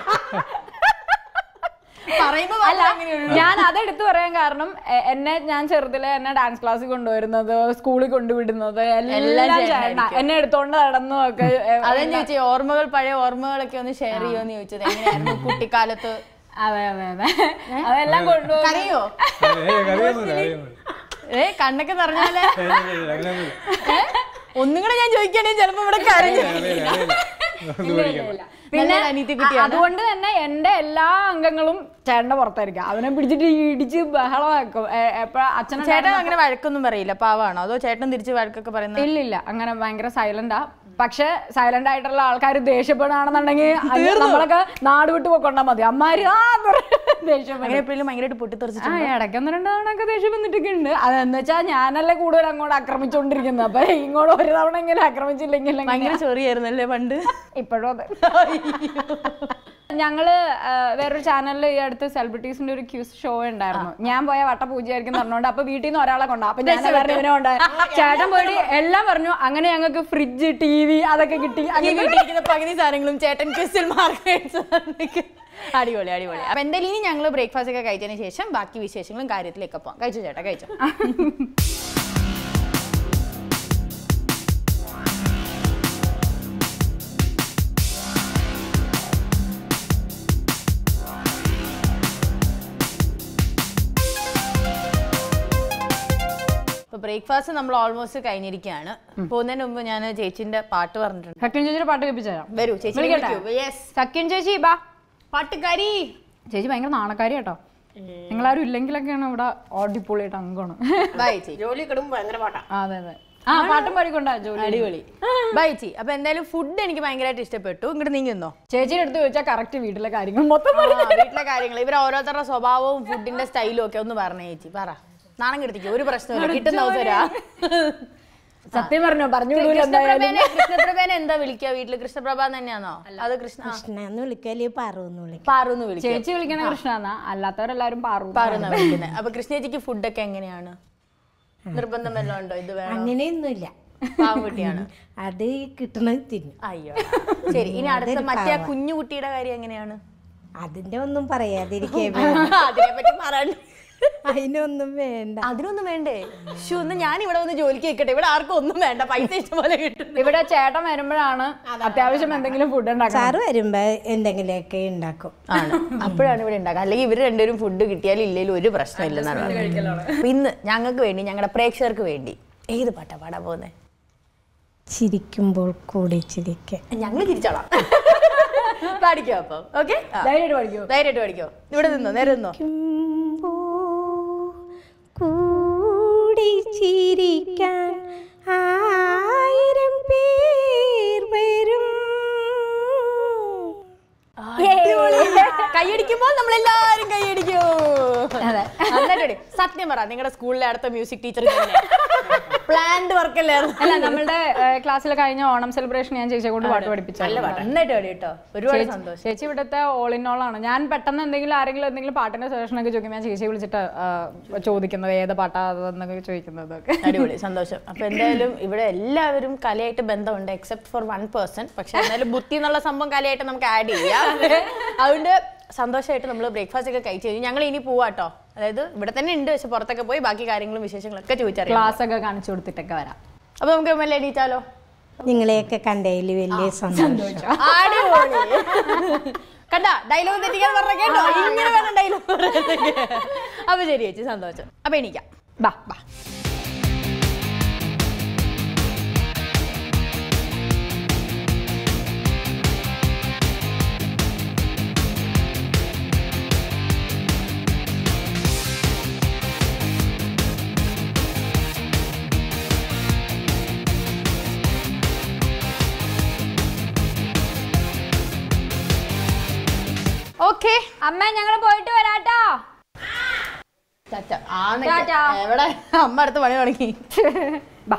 പറയുമ്പോ അല്ല മാത്രം അങ്ങനെയുള്ളൂ. ഞാൻ അതെടുത്ത് പറയാൻ കാരണം എ- എന്നെ ഞാൻ ചെറുതിലെ എന്നെ ഡാൻസ് ക്ലാസ്സിൽ കൊണ്ടുവരുന്നത് സ്കൂളിൽ കൊണ്ടുവിടുന്നത് എല്ലാം ചേട്ടനാ. എന്നെ എടുത്തോണ്ട് നടന്നു ഒക്കെ എ, അതാ ചോദിച്ചേ ഓർമ്മകൾ പഴയ ഓർമ്മകളൊക്കെ ഒന്ന് ഷെയർ ചെയ്യുമെന്ന് ചോദിച്ചത് എങ്ങനെയായിരുന്നു കുട്ടിക്കാലത്ത് അതെ അതെ അതെ അതെല്ലാം കൊണ്ടുപോകും കരയോ ഏയ് കറിയൊന്നുമില്ല കറിയൊന്നുമില്ല ഏ കണ്ണൊക്കെ നിറഞ്ഞാലേ ഏയ് ഇല്ല, ഇല്ല, അങ്ങനെയൊന്നുമില്ല ഏ? ഒന്നും കൂടെ ഞാൻ ചോദിക്കുകയാണെങ്കിൽ ചിലപ്പോ ഇവിടെ കരഞ്ഞു അറിയില്ല അറിയില്ല ഒന്നും പേടിക്കണ്ട. പിന്നെ അനീതി അ- കുട്ടിയാണ് അതുകൊണ്ട് തന്നെ എന്റെ എല്ലാ അംഗങ്ങളും ചേട്ടന്റെ പുറത്തായിരിക്കും അവനെ പിടിച്ചിട്ട് ഇടിച്ച് ബഹളമാക്കും എപ്പോഴാ അച്ഛനെ ചേട്ടൻ അങ്ങനെ വഴക്കൊന്നും പറയില്ല പാവാണോ അതോ ചേട്ടൻ തിരിച്ച് വഴക്കൊക്കെ പറയുന്നത് ഇല്ലില്ല അങ്ങനെ ഭയങ്കര സൈലന്റാ പക്ഷെ സൈലന്റ് ആയിട്ടുള്ള ആൾക്കാർ ദേഷ്യപ്പെടുകയാണെന്നുണ്ടെങ്കിൽ അത് നമ്മളൊക്കെ നാട് വിട്ട് പോക്കൊണ്ടാ മതി അമ്മാര് ആ എന്ന് പറഞ്ഞ് ദേഷ്യം അങ്ങനെ എപ്പോഴും ഭയങ്കരമായിട്ട് പൊട്ടിത്തെറിച്ചിട്ട് ആ ഇടയ്ക്ക് ഒന്ന് രണ്ട് തവണ ഒക്കെ ദേഷ്യം വന്നിട്ടൊക്കെ ഉണ്ട് അതെന്ന് വെച്ചാൽ ഞാനല്ലേ കൂടുതൽ അങ്ങോട്ട് ആക്രമിച്ചോണ്ടിരിക്കുന്നത് അപ്പൊ ഇങ്ങോട്ട് ഒരു തവണ ഇങ്ങനെ ആക്രമിച്ചില്ലെങ്കിൽ എങ്ങനെ? ഭയങ്കര ചൊറിയായിരുന്നല്ലേ പണ്ട് ഇപ്പോഴും അതെ ഞങ്ങള് ആ, വേറൊരു ചാനലിൽ ഈ അടുത്ത് സെലിബ്രിറ്റീസിന്റെ ഒരു ക്യൂസ് ഷോ ഉണ്ടായിരുന്നു ഞാൻ പോയ വട്ട പൂജയായിരിക്കും പറഞ്ഞോണ്ട് അപ്പൊ വീട്ടിൽ നിന്ന് ഒരാളെ കൊണ്ടാ അപ്പൊ ഞാൻ പറഞ്ഞു ഇവനെ കൊണ്ടാ ചേട്ടൻ പോയിട്ട് എല്ലാം പറഞ്ഞു അങ്ങനെ ഞങ്ങൾക്ക് ഫ്രിഡ്ജ് ടി വി അതൊക്കെ കിട്ടി ഈ അങ്ങനെ വീട്ടിലിരിക്കുന്ന പകുതി സാധനങ്ങളും ചേട്ടൻ ക്രിസ്ത്യൻ മാർക്ക് അടിപൊളി അടിപൊളി അപ്പൊ എന്തായാലും ഇനി ഞങ്ങൾ ബ്രേക്ക്ഫാസ്റ്റ് ഒക്കെ കഴിച്ചതിന് ശേഷം ബാക്കി വിശേഷങ്ങളും കാര്യത്തിലേക്ക് പോകാം കഴിച്ചു ചേട്ടാ കഴിച്ചോ ഇപ്പൊ ബ്രേക്ക്ഫാസ്റ്റ് നമ്മൾ ഓൾമോസ്റ്റ് കഴിഞ്ഞിരിക്കുകയാണ് പോകുന്നതിന് മുമ്പ് ഞാൻ ചേച്ചിന്റെ പാട്ട് പറഞ്ഞിട്ടുണ്ട് സക്കിൻ ചേച്ചിയുടെ പാട്ട് കേൾപ്പിച്ചു തരാം വരൂ ചേച്ചി വിളിക്കട്ടെ? യെസ് സക്കിൻ ചേച്ചി ബാ പാട്ടുകാരി ചേച്ചി ഭയങ്കര നാണക്കാരി കേട്ടോ നിങ്ങളാരും ഇല്ലെങ്കിലൊക്കെയാണ് ഇവിടെ അടിപൊളിയായിട്ട് അങ്കമാണ് ബൈ ചേച്ചി ജോലി കിടും ഭയങ്കര പാട്ടാ ആ, അതെ അതെ ആ പാട്ടും പാടിക്കൊണ്ടാ ജോലി അടിപൊളി ബൈ ചേച്ചി അപ്പൊ എന്തായാലും ഫുഡ് എനിക്ക് ഭയങ്കരമായിട്ട് ഇഷ്ടപ്പെട്ടു ഇങ്ങോട്ട് നീങ്ങുന്നോ ചേച്ചിയുടെ അടുത്ത് ചോദിച്ചാൽ കറക്റ്റ് വീട്ടിലെ കാര്യങ്ങൾ മൊത്തം ആ, വീട്ടിലെ കാര്യങ്ങൾ ഇവർ ഓരോരുത്തരുടെ സ്വഭാവവും ഫുഡിന്റെ സ്റ്റൈലും ഒക്കെ ഒന്ന് പറഞ്ഞേ ചേച്ചി പറ നാണം കെടുത്തിക്കോ ഒരു പ്രശ്നമില്ല കിട്ടുന്ന അവസരാ സത്യം പറഞ്ഞോ പറഞ്ഞു വിടൂല എന്തായാലും കൃഷ്ണപ്രഭേനെ കൃഷ്ണപ്രഭേനെ എന്താ വിളിക്കുക വീട്ടില് കൃഷ്ണപ്രഭ തന്നെയാണോ അത് കൃഷ്ണ ആ, കൃഷ്ണന്ന് വിളിക്കല് പറന്ന് വിളിക്കും പാറുന്ന് വിളിക്കുക ചേച്ചി വിളിക്കണ കൃഷ്ണന്നാ അല്ലാത്തവരെല്ലാരും പാറു പാറുന്ന വിളിക്കുന്നത് അപ്പൊ കൃഷ്ണേച്ചിക്ക് ഫുഡൊക്കെ എങ്ങനെയാണ് നിർബന്ധം വല്ലതും ഉണ്ടോ ഇത് വേണം അങ്ങനെയൊന്നുമില്ല പാവക്കുട്ടിയാണ് അത് കിട്ടണത് തിന്നും അയ്യോ ശരി ഇനി അടുത്ത മറ്റേ ആ കുഞ്ഞു കുട്ടിയുടെ കാര്യം എങ്ങനെയാണ് അതിന്റെ ഒന്നും പറയാതിരിക്കേ അതിനെ പറ്റി പറയണ്ട അതിനൊന്നും വേണ്ട അതിനൊന്നും വേണ്ടേ ശോ ഒന്ന് ഞാൻ ഇവിടെ വന്ന് ജോലിക്ക് വെക്കട്ടെ ഇവിടെ ആർക്കും ഒന്നും വേണ്ട പൈസ ഇഷ്ടംപോലെ കിട്ടും ഇവിടെ ചേട്ടൻ വരുമ്പോഴാണ് അത്യാവശ്യം എന്തെങ്കിലും ഫുഡ് ഉണ്ടാക്കുന്നത് സാറ് വരുമ്പോ എന്തെങ്കിലുമൊക്കെ ഉണ്ടാക്കും ആണ് അപ്പോഴാണ് ഇവിടെ ഉണ്ടാക്കുക അല്ലെങ്കിൽ ഇവർ രണ്ടുപേരും ഫുഡ് കിട്ടിയാലും ഇല്ലെങ്കിലും ഒരു പ്രശ്നമില്ലെന്നാണ് പറയുന്നത് അപ്പൊ ഇന്ന് ഞങ്ങൾക്ക് വേണ്ടി ഞങ്ങളുടെ പ്രേക്ഷകർക്ക് വേണ്ടി ഏത് പാട്ടാ പാടാൻ പോകുന്നത് ചിരിക്കുമ്പോൾ കൂടി ചിരിക്ക ഞങ്ങൾ തിരിച്ചോളാം പാടിക്കോ അപ്പം ഓക്കെ ധൈര്യമായിട്ട് പഠിക്കൂ ധൈര്യമായിട്ട് പാടിക്കോ ഇവിടെ നിന്നോ നേരെ നിന്നോ കൂടി ചിരിക്കാൻ ആയിരം പേർ വരും കൈയടിക്കുമ്പോൾ നമ്മളെല്ലാരും കൈയടിക്കൂ എന്നിട്ട് സത്യം പറ നിങ്ങളുടെ സ്കൂളിലെ അടുത്ത മ്യൂസിക് ടീച്ചർ പ്ലാൻഡ് വർക്ക് അല്ലായിരുന്നു അല്ല നമ്മളുടെ ക്ലാസ്സിൽ കഴിഞ്ഞ ഓണം സെലിബ്രേഷൻ ഞാൻ ചേച്ചിയെ കൊണ്ട് പാട്ട് പഠിപ്പിച്ചു നന്നായിട്ട് പാടി കേട്ടോ ഒരുപാട് സന്തോഷം ചേച്ചി ഇവിടുത്തെ ഓൾ ഇൻ ഓൾ ആണ് ഞാൻ പെട്ടെന്ന് എന്തെങ്കിലും ആരെങ്കിലും എന്തെങ്കിലും പാട്ടിന്റെ സജഷൻ ഒക്കെ ചോദിക്കുമ്പോൾ ഞാൻ ചേച്ചിയെ വിളിച്ചിട്ട് ആ, ചോദിക്കുന്നത് ഏത് പാട്ടാ അതെന്നൊക്കെ ചോദിക്കുന്നത് ഒക്കെ അടിപൊളി സന്തോഷം അപ്പൊ എന്തായാലും ഇവിടെ എല്ലാവരും കലയായിട്ട് ബന്ധമുണ്ട് എക്സെപ്റ്റ് ഫോർ വൺ പേഴ്സൺ പക്ഷെ എന്തായാലും ബുദ്ധി എന്നുള്ള സംഭവം കലയായിട്ട് നമുക്ക് ആഡ് ചെയ്യാം അതുകൊണ്ട് സന്തോഷമായിട്ട് നമ്മൾ ബ്രേക്ക്ഫാസ്റ്റ് ഒക്കെ കഴിച്ചു കഴിഞ്ഞു ഞങ്ങൾ ഇനി പോവാട്ടോ അതായത് ഇവിടെ തന്നെ ഉണ്ട് പക്ഷെ പുറത്തൊക്കെ പോയി ബാക്കി കാര്യങ്ങളും വിശേഷങ്ങളൊക്കെ ചോദിച്ചറിയാം ക്ലാസ് ഒക്കെ കാണിച്ചു കൊടുത്തിട്ടൊക്കെ വരാം അപ്പൊ നമുക്ക് എല്ലാം എണീറ്റാലോ നിങ്ങളെയൊക്കെ കണ്ടതിൽ വലിയ സന്തോഷം അടിപൊളി കണ്ട ഡയലോഗ് തെറ്റിക്കാൻ പറഞ്ഞ കേട്ടോ ഇങ്ങനെ വേണം ഡയലോഗ് അപ്പൊ ശരി ചേച്ചി സന്തോഷം അപ്പൊ എണീക്കാം ബാ ബാ അമ്മ ഞങ്ങൾ പോയിട്ട് വരാട്ടോ ചച്ച. ആന്ന് ടാറ്റാ. എവിടെ അമ്മ അടുത്ത് പണി തുടങ്ങി ബാ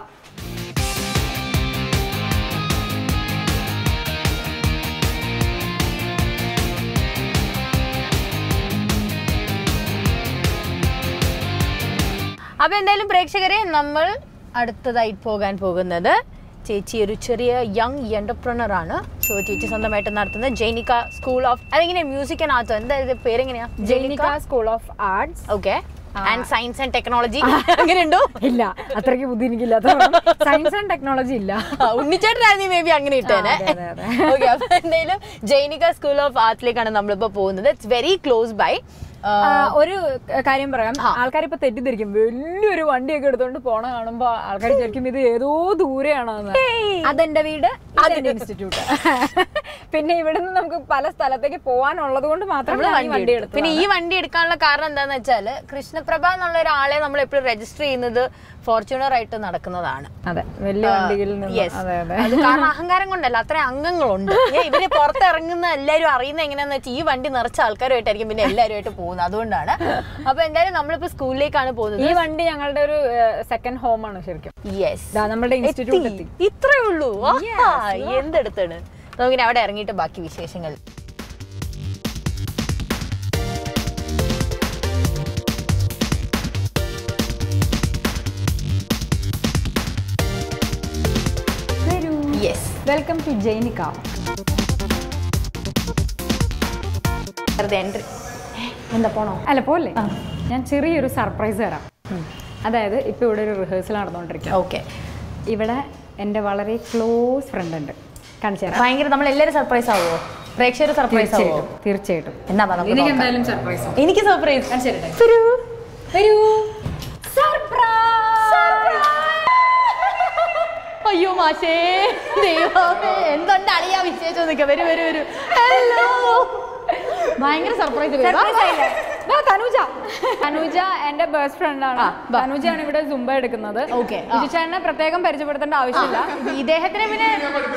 അപ്പൊ എന്തായാലും പ്രേക്ഷകരെ നമ്മൾ അടുത്തതായി പോകാൻ പോകുന്നത് ചേച്ചി ഒരു ചെറിയ യങ് എന്റർപ്രണർ ആണ് സോ ചേച്ചി സ്വന്തമായിട്ട് നടത്തുന്നത് ജൈനിക സ്കൂൾ ഓഫ് അതെങ്ങനെയാ മ്യൂസിക് ആൻഡ് ആർട്സ് എന്താ ഇത് പേരെങ്ങനെയാ Jainika school of arts okay and science and technology അങ്ങനെയുണ്ടോ ഇല്ല അത്രയ്ക്ക് ബുദ്ധി എനിക്കില്ലാത്ത സയൻസ് ആൻഡ് ടെക്നോളജി ഇല്ല ഉണ്ണിച്ചേട്ടനായിരുന്നു മേ ബി അങ്ങനെ ഇട്ടേനെ അതെ, അതെ, അതെ. ഓക്കെ അപ്പൊ എന്തായാലും ജൈനിക സ്കൂൾ ഓഫ് ആർട്സിലേക്കാണ് നമ്മളിപ്പോ പോകുന്നത് ഇറ്റ്സ് വെരി ക്ലോസ് ബൈ ആ, ഒരു കാര്യം പറയാം ആൾക്കാർ ഇപ്പൊ തെറ്റിദ്ധരിക്കും വലിയൊരു വണ്ടിയൊക്കെ എടുത്തോണ്ട് പോണ കാണുമ്പോ ആൾക്കാർ വിചാരിക്കും ഇത് ഏതോ ദൂരെയാണെന്ന് അതെന്റെ വീട് അതെന്റെ ഇൻസ്റ്റിറ്റ്യൂട്ട് പിന്നെ ഇവിടുന്ന് നമുക്ക് പല സ്ഥലത്തേക്ക് പോകാനുള്ളത് കൊണ്ട് മാത്രം നമ്മള് ഞാൻ ഈ വണ്ടി വണ്ടി എടുത്തു. എടുത്തു പിന്നെ ഈ വണ്ടി എടുക്കാനുള്ള കാരണം എന്താന്ന് വെച്ചാല് കൃഷ്ണപ്രഭ എന്നുള്ള ഒരാളെ നമ്മൾ എപ്പോഴും രജിസ്റ്റർ ചെയ്യുന്നത് ഫോർച്യൂണർ ആയിട്ട് നടക്കുന്നതാണ് അതെ വലിയ വണ്ടിയിൽ നിന്ന് Yes. അതെ അതെ അത് കാരണം അഹങ്കാരം കൊണ്ടല്ല അത്രയും അംഗങ്ങളുണ്ട് ഏ, ഇവര് പുറത്തിറങ്ങുന്ന എല്ലാവരും അറിയുന്ന എങ്ങനെയാന്ന് വെച്ചാൽ ഈ വണ്ടി നിറച്ച ആൾക്കാരുമായിട്ടായിരിക്കും പിന്നെ എല്ലാവരുമായിട്ട് പോകുന്നത് അതുകൊണ്ടാണ് അപ്പൊ എന്തായാലും നമ്മളിപ്പോ സ്കൂളിലേക്കാണ് ഈ പോകുന്നത് വണ്ടി ഞങ്ങളുടെ ഒരു സെക്കൻഡ് ഹോമാണ് ശരിക്കും യെസ് ദാ നമ്മുടെ ഇൻസ്റ്റിറ്റ്യൂട്ട് എത്തി ഇത്രേ ഉള്ളൂ ആഹാ, എന്തെടുത്താണ് നമുക്കിനി അവിടെ ഇറങ്ങിയിട്ട് ബാക്കി വിശേഷങ്ങൾ യെസ് വെൽക്കം ടു ജൈനിക വെറുതെ എൻട്രി എന്താ പോണോ അല്ല പോലെ ഞാൻ ചെറിയൊരു സർപ്രൈസ് തരാം അതായത് ഇപ്പൊ ഇവിടെ ഒരു റിഹേഴ്സൽ നടന്നുകൊണ്ടിരിക്കുക ഓക്കെ ഇവിടെ എൻ്റെ വളരെ ക്ലോസ് ഫ്രണ്ട് ഉണ്ട് കാണിച്ചു തരാം ഭയങ്കര നമ്മൾ എല്ലാവരും സർപ്രൈസ് ആവുമോ പ്രേക്ഷകർ സർപ്രൈസ് ആവുമോ തീർച്ചയായിട്ടും തീർച്ചയായിട്ടും എന്നാ വാ, നമുക്ക് എനിക്ക് നോക്കാം. എന്തായാലും സർപ്രൈസ് എനിക്ക് സർപ്രൈസ് വരൂ വരൂ അയ്യോ മാഷേ ദൈവമേ എന്തുണ്ട് അളിയാ വിശേഷം നിൽക്ക വരൂ വരൂ വരൂ ഹലോ ഭയങ്കര സർപ്രൈസ് തനുജ തനുജ എന്റെ ബെസ്റ്റ് ഫ്രണ്ട് ആണ് ആ, വാ. തനുജയാണ് ഇവിടെ സുംബ എടുക്കുന്നത് Okay, ആ. ചേട്ടനെ പ്രത്യേകം പരിചയപ്പെടുത്തേണ്ട ആവശ്യമില്ല ഇദ്ദേഹത്തിന് പിന്നെ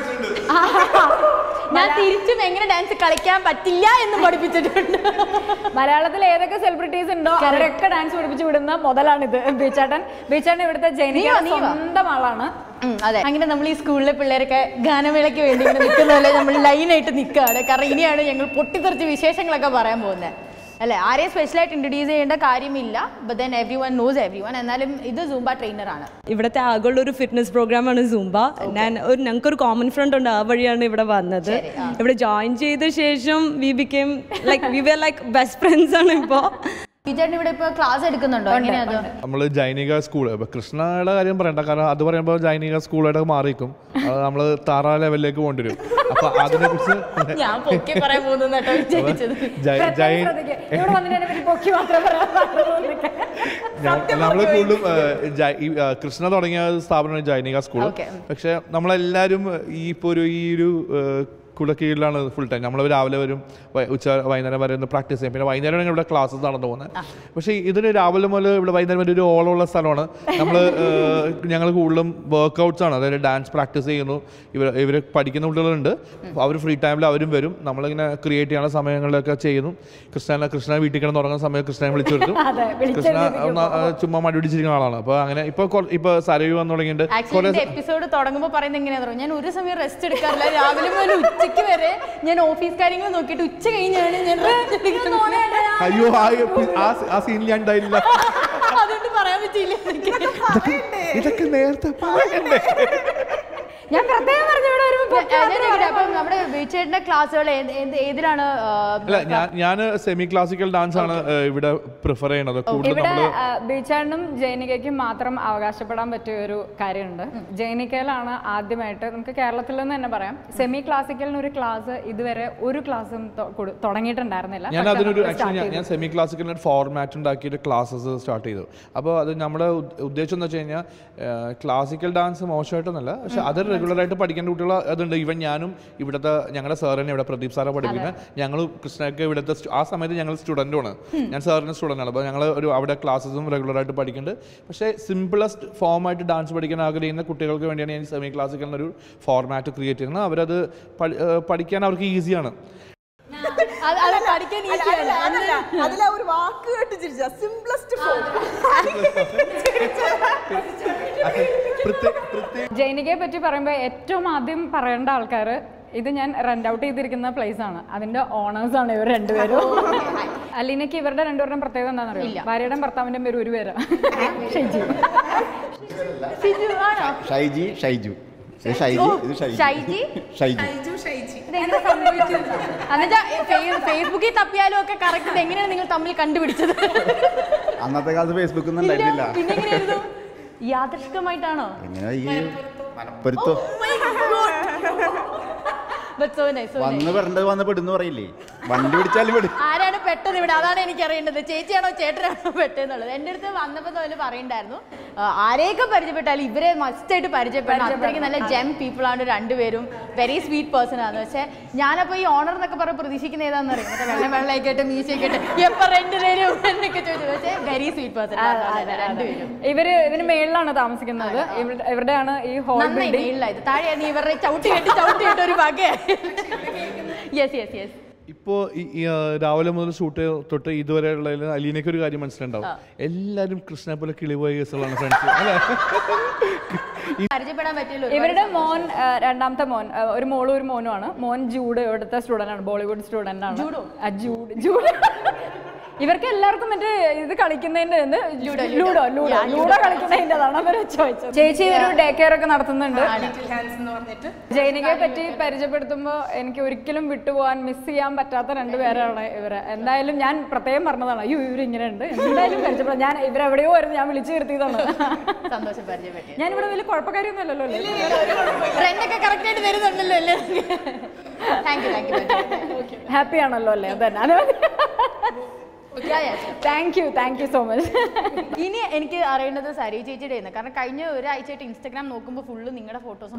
ഞാൻ തിരിച്ചും എങ്ങനെ ഡാൻസ് കളിക്കാൻ പറ്റില്ല എന്ന് പഠിപ്പിച്ചിട്ടുണ്ട് മലയാളത്തിൽ ഏതൊക്കെ സെലിബ്രിറ്റീസ് ഉണ്ടോ അവരൊക്കെ ഡാൻസ് പഠിപ്പിച്ചു വിടുന്ന മുതലാണിത് ബീച്ചാട്ടൻ ബീച്ചാട്ടൻ ഇവിടുത്തെ ജൈനിക നീ വാ, നീ വാ. സ്വന്തം ആളാണ് ഉം, അതെ അങ്ങനെ നമ്മൾ ഈ സ്കൂളിലെ പിള്ളേരൊക്കെ ഗാനമേളയ്ക്ക് വേണ്ടി ഇങ്ങനെ നിൽക്കുന്ന പോലെ നമ്മൾ ലൈനായിട്ട് നിൽക്കുകയാണ് കാരണം ഇനിയാണ് ഞങ്ങൾ പൊട്ടിത്തെറിച്ച് വിശേഷങ്ങളൊക്കെ പറയാൻ പോകുന്നത് അല്ലെ ആരെയും സ്പെഷ്യലായിട്ട് ഇൻട്രൊഡ്യൂസ് ചെയ്യേണ്ട കാര്യമില്ല but then everyone knows everyone എന്നാലും ഇത് സൂംബ ട്രെയിനറാണ് ഇവിടുത്തെ ആകെയുള്ള ഒരു ഫിറ്റ്നസ് പ്രോഗ്രാമാണ് സൂംബ ഞാൻ ഒരു ഞങ്ങൾക്കൊരു കോമൺ ഫ്രണ്ട് ഉണ്ട് ആ വഴിയാണ് ഇവിടെ വന്നത് ഇവിടെ ജോയിൻ ചെയ്ത ശേഷം we became like we were like best friends ആണ് ഇപ്പോൾ വിചാരിന് ഇവിടെ ഇപ്പൊ ക്ലാസ് എടുക്കുന്നുണ്ടോ എങ്ങനെയാ അത് നമ്മൾ ജൈനിക സ്കൂൾ ഇപ്പൊ കൃഷ്ണയുടെ കാര്യം പറയണ്ട കാരണം അത് പറയുമ്പോൾ ജൈനിക സ്കൂളായിട്ട് മാറിക്കും അത് നമ്മൾ താറ ലെവലിലേക്ക് പോകേണ്ടി വരും അപ്പൊ അതിനെ കുറിച്ച് ഞാൻ പൊക്കി പറയാൻ പോകുന്നു കേട്ടോ വിചാരിച്ചത് ജൈൻ ശ്രദ്ധിക്കുക. ഇവിടെ വന്നിട്ട് എന്നെ പറ്റി പൊക്കി മാത്രമേ പറയാൻ നമ്മൾ കൂടുതലും ഏഹ്, ജൈ- ഈ, ഏഹ്, കൃഷ്ണ തുടങ്ങിയ സ്ഥാപനമാണ് ജൈനിക സ്കൂൾ Okay. പക്ഷെ നമ്മളെല്ലാവരും ഈ ഇപ്പോൾ ഒരു ഈ ഒരു ഏഹ്, കുട കീഴിലാണ് ഫുൾ ടൈം നമ്മൾ രാവിലെ വരും വൈ- ഉച്ച വൈകുന്നേരം വരെ ഒന്ന് പ്രാക്ടീസ് ചെയ്യും പിന്നെ വൈകുന്നേരം ഇവിടെ ക്ലാസ്സസ് നടന്നു പോകുന്നത് പക്ഷേ ഇതിന് രാവിലെ മുതൽ ഇവിടെ വൈകുന്നേരം വരെ ഒരു ഓളമുള്ള സ്ഥലമാണ് നമ്മൾ ഞങ്ങൾ കൂടുതലും വർക്കൗട്ട്സ് ആണ് അതായത് ഡാൻസ് പ്രാക്ടീസ് ചെയ്യുന്നു ഇവർ ഇവർ പഠിക്കുന്ന കുട്ടികളുണ്ട് അവർ ഫ്രീ ടൈമിൽ അവരും വരും നമ്മളിങ്ങനെ ക്രിയേറ്റ് ചെയ്യുന്ന സമയങ്ങളിലൊക്കെ ചെയ്യുന്നു കൃഷ്ണനെ കൃഷ്ണ വീട്ടിൽ കിടന്ന് തുടങ്ങുന്ന സമയം കൃഷ്ണനെ വിളിച്ചു വരുത്തും കൃഷ്ണ ഒന്ന്, ആ, ചുമ്മാ മടി പിടിച്ചിരിക്കുന്ന ആളാണ് അപ്പോൾ അങ്ങനെ ഇപ്പോൾ ഇപ്പോൾ സരയു വന്നു തുടങ്ങിയിട്ട് ആക്ച്വലി ഇത് എപ്പിസോഡ് തുടങ്ങുമ്പോൾ പറയുന്നത് എങ്ങനെയാണെന്ന് അറിയോ? ഞാൻ ഒരു സമയം റെസ്റ്റ് എടുക്കാറില്ല രാവിലെ മുതൽ ഉച്ചയ്ക്ക് വരെ ഞാൻ ഓഫീസ് കാര്യങ്ങൾ നോക്കിയിട്ട് ഉച്ച കഴിഞ്ഞാണ് ഞാൻ rest എടുക്കുന്നത്. അയ്യോ ആ എപ്പി- ആ സീ- ആ സീനിൽ ഞാൻ ഉണ്ടായില്ല അതുകൊണ്ട് പറയാൻ പറ്റിയില്ല എനിക്ക്. ഇതൊക്കെ നേരത്തെ പറയണ്ടേ ഞാൻ പ്രത്യേകം പറഞ്ഞു ഇവിടെ വരുമ്പോ ഏ, ഞാൻ ചോദിക്കട്ടെ, അപ്പം നമ്മുടെ ബീച്ചേട്ടന്റെ ക്ലാസ്സുകൾ ഏതിലാണ് ആ, അല്ല ഞാൻ ഞാൻ സെമി ക്ലാസിക്കൽ ഡാൻസ് ആണ് ഏഹ്, ഇവിടെ പ്രിഫർ ചെയ്യണത് കൂടുതൽ ഇവിടെ നമ്മള് ബീച്ചാണ്ടും ജൈനികയ്ക്കും മാത്രം അവകാശപ്പെടാൻ പറ്റിയ ഒരു കാര്യമുണ്ട് ജൈനികയിലാണ് ആദ്യമായിട്ട് നമുക്ക് കേരളത്തിൽ നിന്ന് തന്നെ പറയാം സെമി ക്ലാസിക്കലിന് ഒരു ക്ലാസ് ഇതുവരെ ഒരു ക്ലാസ്സും തുടങ്ങിയിട്ടുണ്ടായിരുന്നില്ല ഞാൻ പക്ഷെ അതിനൊരു നമ്മൾ ആക്ച്വലി ഞാൻ സെമി ക്ലാസിക്കലിന് ഒരു ഫോർമാറ്റ് ഉണ്ടാക്കിയിട്ട് ക്ലാസ്സസ് സ്റ്റാർട്ട് ചെയ്തു അപ്പോൾ അത് നമ്മുടെ ഉദ്- ഉദ്ദേശം എന്ന് വെച്ച് കഴിഞ്ഞാൽ ക്ലാസിക്കൽ ഡാൻസ് മോശമായിട്ടൊന്നല്ല പക്ഷെ അത് റെഗുലറായിട്ട് പഠിക്കേണ്ട കുട്ടികൾ അതുണ്ട് ഈവൻ ഞാനും ഇവിടുത്തെ ഞങ്ങളുടെ സാറിനെ ഇവിടെ പ്രദീപ് സാറെ പഠിപ്പിക്കുന്നത് ഞങ്ങൾ കൃഷ്ണയൊക്കെ ഇവിടുത്തെ stu- ആ സമയത്ത് ഞങ്ങൾ സ്റ്റുഡൻറ്റുമാണ് ഞാൻ സാറിൻ്റെ സ്റ്റുഡൻ്റ് ആണ് അപ്പോൾ ഞങ്ങൾ ഒരു അവിടെ ക്ലാസ്സസും റെഗുലറായിട്ട് പഠിക്കുന്നുണ്ട് പക്ഷേ സിമ്പിളസ്റ്റ് ഫോമായിട്ട് ഡാൻസ് പഠിക്കാൻ ആഗ്രഹിക്കുന്ന കുട്ടികൾക്ക് വേണ്ടിയാണ് ഞാൻ സെമി ക്ലാസിക്കലിനൊരു ഫോർമാറ്റ് ക്രിയേറ്റ് ചെയ്യുന്നത് അവരത് പഠി- ഏഹ് പഠിക്കാൻ അവർക്ക് ഈസിയാണ് അത് അത് പഠിക്കാൻ അല്ല, ഈസിയാണ് അതല്ല, അതല്ല. അതിലാ ഒരു വാക്ക് കേട്ട് ചിരിച്ച സിംപ്ലസ്റ്റ് ഫോം ജൈനികയെ പറ്റി പറയുമ്പോൾ ഏറ്റവും ആദ്യം പറയേണ്ട ആൾക്കാർ ഇത് ഞാൻ റെന്റ് ഔട്ട് ചെയ്തിരിക്കുന്ന പ്ലേസ് ആണ് അതിന്റെ ഓണേഴ്സ് ആണ് ഇവർ രണ്ടുപേരും അലീനയ്ക്ക് ഇവരുടെ രണ്ടുപേരുടെയും പ്രത്യേകത എന്താണെന്ന് അറിയാം ഭാര്യയുടെയും ഭർത്താവിന്റെയും പേര് ഒരു പേരാ ഷെയ്ജി സിജു ആണോ ഷൈജി ഷൈജു ഇത് ഷൈജി ഇത് ഷൈജി? ഷൈജി ഇതെന്താ സംഭവിച്ചത് എന്നുവെച്ചാ ഫേ- ഫേസ്ബുക്കിൽ തപ്പിയാലും ഒക്കെ കറക്റ്റ് ഇത് എങ്ങനെയാണ് നിങ്ങൾ തമ്മിൽ കണ്ടുപിടിച്ചത് അന്നത്തെ കാലത്ത് ഫേസ്ബുക്ക് ഒന്നും ഉണ്ടായിരുന്നില്ല പിന്നെ എങ്ങനെയായിരുന്നു യാദൃഷ്ടികമായിട്ടാണോ എങ്ങനെ ഈ മലപ്പുറത്തോ But so nice, so nice. വന്ന് പെടേണ്ടത് വന്ന് പെടുന്ന് പറയില്ലേ വണ്ടി പിടിച്ചാലും പെടും ആരാണ് പെട്ടത് ഇവിടെ അതാണ് എനിക്ക് അറിയേണ്ടത് ചേച്ചിയാണോ ചേട്ടനാണോ പെട്ടെന്നുള്ളത് എൻ്റെ അടുത്ത് വന്നപ്പോൾ തോല് പറയണ്ടായിരുന്നു ആ, ആരെയൊക്കെ പരിചയപ്പെട്ടാലും ഇവരെ മസ്റ്റ് ആയിട്ട് പരിചയപ്പെടണം അത്രയ്ക്ക് നല്ല ജെം പീപ്പിൾ ആണ് രണ്ടുപേരും വെരി സ്വീറ്റ് പേഴ്സൺ ആണ് പക്ഷേ ഞാനപ്പോൾ ഈ ഓണർ എന്നൊക്കെ പറഞ്ഞ് പ്രതീക്ഷിക്കുന്ന ഏതാണെന്ന് അറിയാം മറ്റേ വെള്ളം വെള്ളമൊക്കെ ആയിട്ട് മീശയൊക്കെ ആയിട്ട് എപ്പോൾ റെന്റ് തരും എന്നൊക്കെ ചോദിച്ചു പക്ഷേ വെരി സ്വീറ്റ് പേഴ്സൺ രണ്ടുപേരും ഇവര് ഇതിന് മേളിലാണ് താമസിക്കുന്നത് ഇവരുടെ- ഇവരുടെയാണ് ഈ ഹോൾ നന്നായി ബിൽഡിംഗ് നീളായത് താഴെയാണ് ഇവരുടെ ചവിട്ടി കെട്ടി ചവിട്ടി കെട്ടി ഒരു വകയായി യെസ് യെസ് യെസ് ഇപ്പോൾ ഈ ആ, രാവിലെ മുതൽ ഷൂട്ട് തൊട്ട് ഇതുവരെയുള്ള അലീനയ്ക്ക് ഒരു കാര്യം മനസ്സിലുണ്ടാവും എല്ലാവരും കൃഷ്ണനെ പോലെ കിളിപോയ കേസുകളാണ് ഫ്രണ്ട്സ് അല്ലേ പരിചയപ്പെടാൻ പറ്റിയല്ലോ ഇവരുടെ മോൻ ആ, രണ്ടാമത്തെ മോൻ ആ, ഒരു മോളും ഒരു മോനുമാണ് മോൻ ജൂഡ് ഇവിടുത്തെ സ്റ്റുഡന്റ് ആണ് ബോളിവുഡ് സ്റ്റുഡന്റ് ആണ് ആ, ജൂഡ് ജൂഡ് ഇവർക്ക് എല്ലാവർക്കും മറ്റേ ഇത് കളിക്കുന്നതിന്റെ എന്ത്? ലൂഡോ ലൂഡോ ലൂഡോ കളിക്കുന്നതിന്റെ അതാണ് അവർ ചോദിച്ചത് ചേച്ചി ഒരു ഡേ കെയർ ഒക്കെ നടത്തുന്നുണ്ട് ജൈനികയെ പറ്റി പരിചയപ്പെടുത്തുമ്പോൾ എനിക്ക് ഒരിക്കലും വിട്ടുപോകാൻ മിസ് ചെയ്യാൻ പറ്റാത്ത രണ്ടുപേരാണ് ഇവര് എന്തായാലും ഞാൻ പ്രത്യേകം പറഞ്ഞതാണ് അയ്യോ ഇവർ ഇങ്ങനെ ഉണ്ട് എന്തായാലും പരിചയപ്പെടാം ഞാൻ ഇവരെവിടെയോ വരുന്നു ഞാൻ വിളിച്ചു നിർത്തിയതാണ് സന്തോഷം പരിചയപ്പെട്ടു ഞാൻ ഇവിടെ വലിയ കുഴപ്പക്കാരിയൊന്നും അല്ലല്ലോ അല്ലേ ഫ്രണ്ടൊക്കെ കറക്റ്റ് ആയിട്ട് വരുന്നുണ്ടല്ലോ അല്ലേ thank you thank you happy ആണല്ലോ അല്ലേ അതന്നെ thank you thank you so much ഇനി എനിക്ക് അറിയേണ്ടത് സരി ചേച്ചിയുടെ ആണ് കാരണം കഴിഞ്ഞ ഒരാഴ്ചയായിട്ട് ഇൻസ്റ്റാഗ്രാം നോക്കുമ്പോൾ ഫുള്ള് നിങ്ങളുടെ ഫോട്ടോസ്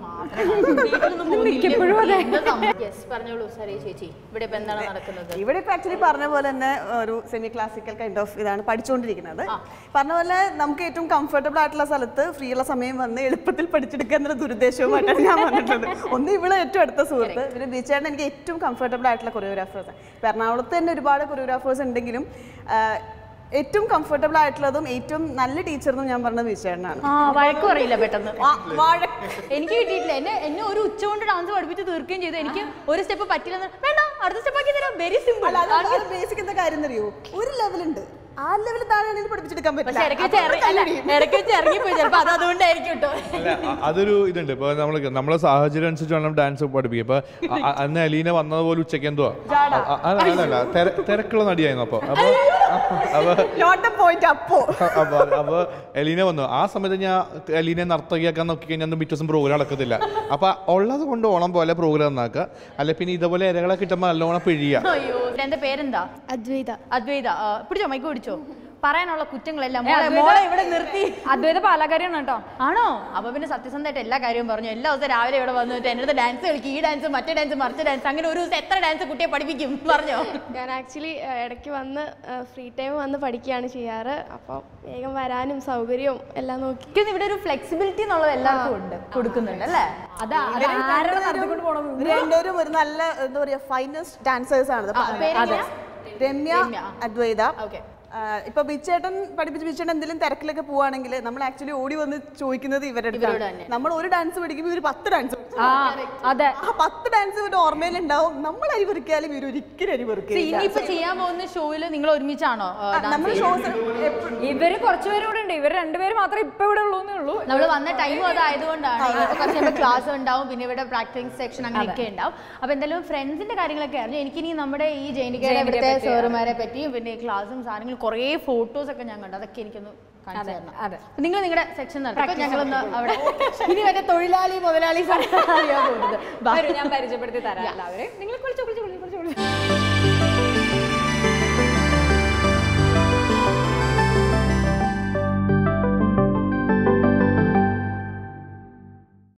മാത്രമേ പറഞ്ഞോളൂ സരി ചേച്ചി ഇവിടെ ഇപ്പൊ എന്താണ് നടക്കുന്നത് ഇവിടെ ഇപ്പൊ ആക്ച്വലി പറഞ്ഞ പോലെ തന്നെ ഒരു സെമി ക്ലാസിക്കൽ കൈൻഡ് ഓഫ് ഇതാണ് പഠിച്ചുകൊണ്ടിരിക്കുന്നത് പറഞ്ഞ പോലെ നമുക്ക് ഏറ്റവും കംഫർട്ടബിൾ ആയിട്ടുള്ള സ്ഥലത്ത് ഫ്രീ ഉള്ള സമയം വന്ന് എളുപ്പത്തിൽ പഠിച്ചെടുക്കുക എന്നുള്ള ദുരുദ്ദേശവുമായിട്ടാണ് ഞാൻ വന്നിട്ടുള്ളത് ഒന്ന് ഇവിടെ ഏറ്റവും അടുത്ത സുഹൃത്ത് പിന്നെ ബീച്ചേട്ടൻ എനിക്ക് ഏറ്റവും കംഫർട്ടബിൾ ആയിട്ടുള്ള കൊറിയോഗ്രാഫേഴ്സ് ഇപ്പം എറണാകുളത്ത് തന്നെ ഒരുപാട് കൊറിയോഗ്രാഫേഴ്സ് ഉണ്ടെങ്കിലും ആ, ഏറ്റവും കംഫർട്ടബിൾ ആയിട്ടുള്ളതും ഏറ്റവും നല്ല ടീച്ചറെന്നും ഞാൻ പറഞ്ഞത് ബീച്ചേട്ടനാണ് ആ വഴക്ക് പറയില്ല പെട്ടെന്ന് ആ, വാഴ എനിക്ക് കിട്ടിയിട്ടില്ല എന്നെ എന്നെ ഒരു ഉച്ച കൊണ്ട് ഡാൻസ് പഠിപ്പിച്ച് തീർക്കുകയും ചെയ്തു എനിക്ക് ഒരു സ്റ്റെപ്പ് പറ്റില്ലെന്ന് വേണ്ട അടുത്ത സ്റ്റെപ്പ് ആക്കി തരാം വെരി സിമ്പിൾ അല്ല അത് ബേസിക് എന്താ കാര്യം എന്നറിയോ ഒരു ലെവലുണ്ട് ആ ലെവൽ താഴെ പഠിപ്പിച്ചെടുക്കാൻ പക്ഷെ പറ്റില്ല ഇടയ്ക്ക് വെച്ച് ഇറങ്ങി- അല്ല, ഇടയ്ക്ക് വെച്ച് ഇറങ്ങിപ്പോയി ചിലപ്പോ അത് അതുകൊണ്ടായിരിക്കും കേട്ടോ അല്ല അ- അതൊരു ഇതുണ്ട് ഇപ്പൊ നമ്മൾ നമ്മളെ സാഹചര്യം അനുസരിച്ച് വേണം ഡാൻസ് പഠിപ്പിക്കുക ഇപ്പൊ അ- അ- അന്ന് അലീന വന്നതുപോലെ ഉച്ചയ്ക്ക് എന്തോ അല്ലല്ല തിരക്കുള്ള നടിയായിരുന്നു അപ്പൊ അപ്പൊ അപ്പൊ നോട്ട് എ പോയിന്റ് അപ്പോ അപ്പൊ അപ്പൊ എലീന വന്നു ആ സമയത്ത് ഞാൻ എലീനെ നർത്തകിയാക്കാൻ നോക്കി കഴിഞ്ഞാൽ ഒന്നും പിറ്റേ ദിവസം പ്രോഗ്രാം നടക്കത്തില്ല അപ്പൊ ഉള്ളത് കൊണ്ട് ഓണം പോലെ പ്രോഗ്രാം നന്നാക്കുക അല്ലെ പിന്നെ ഇതേപോലെ ഇരകളെ കിട്ടുമ്പോൾ നല്ലോണം പിഴിയുക അയ്യോ എന്റെ പേരെന്താ അദ്വൈത അദ്വൈത ആ, പിടിച്ചോ മൈക്ക് പിടിച്ചോ പറയാനുള്ള കുറ്റങ്ങളെല്ലാം മോളെ മോളെ ഇവിടെ നിർത്തി അദ്വൈത പാലക്കാരിയാണ് കേട്ടോ ആണോ അപ്പൊ പിന്നെ സത്യസന്ധമായിട്ട് എല്ലാ കാര്യവും പറഞ്ഞു എല്ലാ ദിവസവും രാവിലെ ഇവിടെ വന്നിട്ട് എൻ്റെ അടുത്ത് ഡാൻസ് കളിക്കും ഈ ഡാൻസ് മറ്റേ ഡാൻസ് മറിച്ച ഡാൻസ് അങ്ങനെ ഒരു ദിവസം എത്ര ഡാൻസ് കുട്ടിയെ പഠിപ്പിക്കും പറഞ്ഞോ ഞാൻ ആക്ച്വലി ഇടയ്ക്ക് വന്ന് ഫ്രീ ടൈം വന്ന് പഠിക്കുകയാണ് ചെയ്യാറ് അപ്പം വേഗം വരാനും സൗകര്യവും എല്ലാം നോക്കി എനിക്ക് ഇവിടെ ഒരു ഫ്ലെക്സിബിലിറ്റി എന്നുള്ളത് എല്ലാവർക്കും ഉണ്ട് കൊടുക്കുന്നുണ്ട് അല്ലേ അതാ അത് ആരാണ് നടത്തിക്കൊണ്ട് പോണത് ഇവര് രണ്ടുപേരും ഒരു നല്ല എന്താ പറയാ ഫൈനസ്റ്റ് ഡാൻസേഴ്സ് ആണ് പേരെങ്ങനെയാ? രമ്യ രമ്യ. അദ്വൈത ഓക്കെ ആ, ഇപ്പൊ ബിച്ചേട്ടൻ പഠിപ്പിച്ച് ബിച്ചേട്ടൻ എന്തെങ്കിലും തിരക്കിലൊക്കെ പോവാണെങ്കിൽ നമ്മൾ ആക്ച്വലി ഓടി വന്ന് ചോദിക്കുന്നത് ഇവരുടെ ഇവരോട് അടുത്താണ് തന്നെ. നമ്മൾ ഒരു ഡാൻസ് പഠിക്കുമ്പോൾ ഇവര് പത്ത് ഡാൻസ് ആ അതെ ആ പത്ത് ഡാൻസ് ഇവരുടെ ഓർമ്മയിലുണ്ടാവും നമ്മൾ അരി പെറുക്കിയാലും ഇവർ ഒരിക്കലും അരി പെറുക്കില്ല ഇനിയിപ്പോ ചെയ്യാൻ പോകുന്ന ഷോയിൽ നിങ്ങൾ ഒരുമിച്ചാണോ നമ്മൾ ഷോസ് ഇവര് കുറച്ചുപേരും കൂടെ ഉണ്ട് ഇവർ രണ്ടുപേരും മാത്രമേ ഇപ്പൊ ഇവിടെ ഉള്ളൂന്നേ ഉള്ളൂ നമ്മൾ വന്ന ടൈം അതായതുകൊണ്ടാണ് ഇനിയിപ്പോ കുറച്ച് കഴിയുമ്പോൾ ക്ലാസ് ഉണ്ടാവും പിന്നെ ഇവിടെ പ്രാക്ടീസ് സെക്ഷൻ അങ്ങനെയൊക്കെ ഉണ്ടാവും അപ്പൊ എന്തായാലും ഫ്രണ്ട്സിന്റെ കാര്യങ്ങളൊക്കെ അറിഞ്ഞു എനിക്കിനി നമ്മുടെ ഈ ജൈനികയുടെ ഇവിടുത്തെ സാറുമാരെ പറ്റിയും പിന്നെ ക്ലാസ്സും സാധനങ്ങളും കുറേ ഫോട്ടോസ് ഒക്കെ ഞാൻ കണ്ടു അതൊക്കെ എനിക്കൊന്ന് കാണിച്ചു തരണം അതെ. നിങ്ങൾ നിങ്ങളുടെ സെക്ഷൻ നടത്തി ഞങ്ങളൊന്ന് അവിടെ ഇനി മറ്റേ തൊഴിലാളി മുതലാളി അറിയാൻ പോകുന്നത് ബാ. വരൂ, ഞാൻ പരിചയപ്പെടുത്തി തരാം എല്ലാവരെയും നിങ്ങൾ കുളിച്ചു കുളിച്ചു